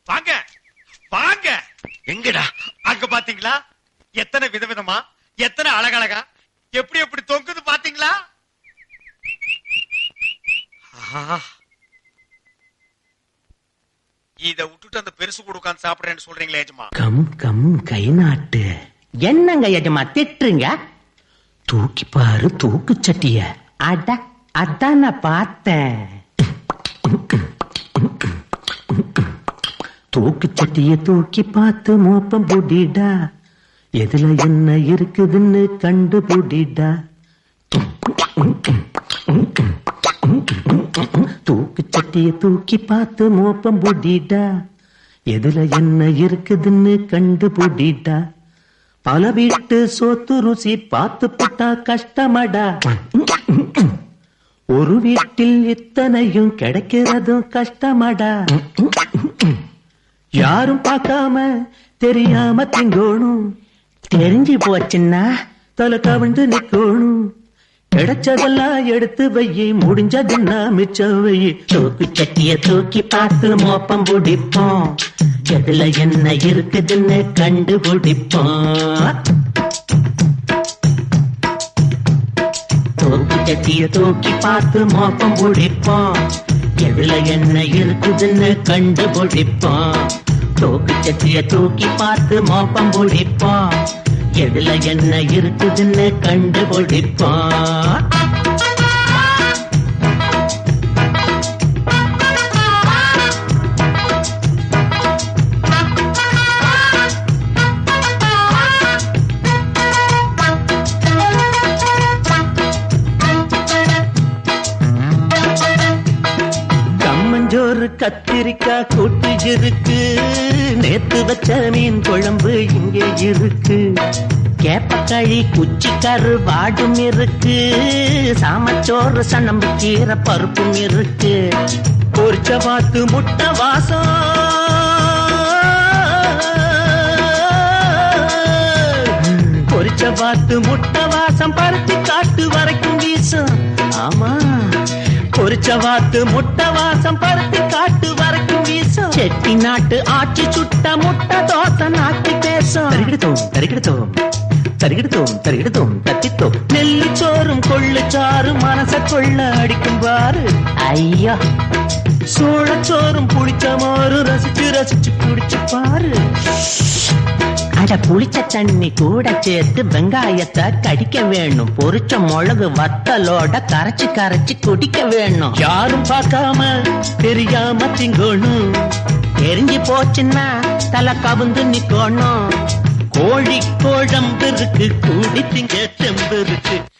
வாங்க வாங்க எங்கடா அங்க பாத்தீங்களா எத்தனை விதவிதமா எத்தனை அழகழகா எப்படி எப்படி தொங்குது பாத்தீங்களா ஆஹா. இத விட்டுட்டு அந்த பெருசு கூட உட்கார்ந்து சாப்பிடுறேன்னு சொல்றீங்களே ஏஜமா கம் கம் கை நாட்டு என்னங்க எஜமா திட்டுறீங்க தூக்கி பாரு தூக்கு சட்டிய அட அதான் நான் பார்த்தேன் தூக்கு சட்டிய தூக்கி பார்த்து மோப்பம் புடிடா எதுல என்ன இருக்குதுன்னு கண்டு புடிடா தூக்கு சட்டிய தூக்கி பார்த்து மோப்பம் புடிடா எதுல என்ன இருக்குதுன்னு கண்டு புடிடா பல வீட்டு சோத்து ருசி பார்த்து புட்டா கஷ்டமடா ஒரு வீட்டில் இத்தனையும் கிடைக்கிறதும் கஷ்டமடா யாரும் பார்க்காம தெரியாம திங்கோணும் தெரிஞ்சு போச்சுன்னா தலை கவிழ்ந்து நிக்கணும் கிடைச்சதெல்லாம் எடுத்து வையி முடிஞ்சதுன்னா மிச்சம் வையி தூக்கு சட்டிய தூக்கி பார்த்து மோப்பம் பிடிப்போம் எதுல என்ன இருக்குதுன்னு கண்டுபிடிப்போம் தூக்கு சட்டிய தூக்கி பார்த்து மோப்பம் பிடிப்போம் எதுல என்ன இருக்குதுன்னு கண்டுபிடிப்போம் தூக்கு சட்டிய தூக்கி பார்த்து மோப்பம் பிடிப்போம் எதுல என்ன இருக்குதுன்னு கண்டுபிடிப்போம் கம்மஞ்சோறு கத்திரிக்காய் கூட்டு இருக்கு நேத்து வச்ச மீன் குழம்பு இங்கே இருக்கு கேப்பக்களி குச்சிக்கரு வாடும் இருக்கு சாமச்சோறு சன்னம்பு கீரை பருப்பும் இருக்கு பொரிச்ச பாத்து முட்டை வாசம் பொரிச்ச பாத்து முட்டை வாசம் பருத்தி காட்டு வரைக்கும் வீசும் ஆமா பொரிச்ச வாத்து முட்டை வாசம் பருத்தி காட்டு வரைக்கும் வீசும் செட்டி நாட்டு ஆட்சி சுட்ட முட்டை தோசை நாட்டு பேசும் தருகிடுத்தோம் தருகிடுத்தோம் தருகிடுத்தோம் தருகிடுத்தோம் தத்தித்தோம் நெல்லு சோறும் கொள்ளு சாறும் மனச கொள்ள அடிக்கும் பாரு ஐயா சோளச்சோறும் புளிச்ச மோறு ரசிச்சு ரசிச்சு குடிச்சு பாரு அட புளிச்ச தண்ணி கூட சேர்த்து வெங்காயத்தை கடிக்க வேணும் பொரிச்ச மிளகு வத்தலோட கரைச்சு கரைச்சு குடிக்க வேணும் யாரும் பார்க்காம தெரியாம திங்கணும் தெரிஞ்சு போச்சுன்னா தலை கவுந்து நிக்கணும் கோழி கோழம்பு இருக்கு கூடி திங்க செம்பு இருக்கு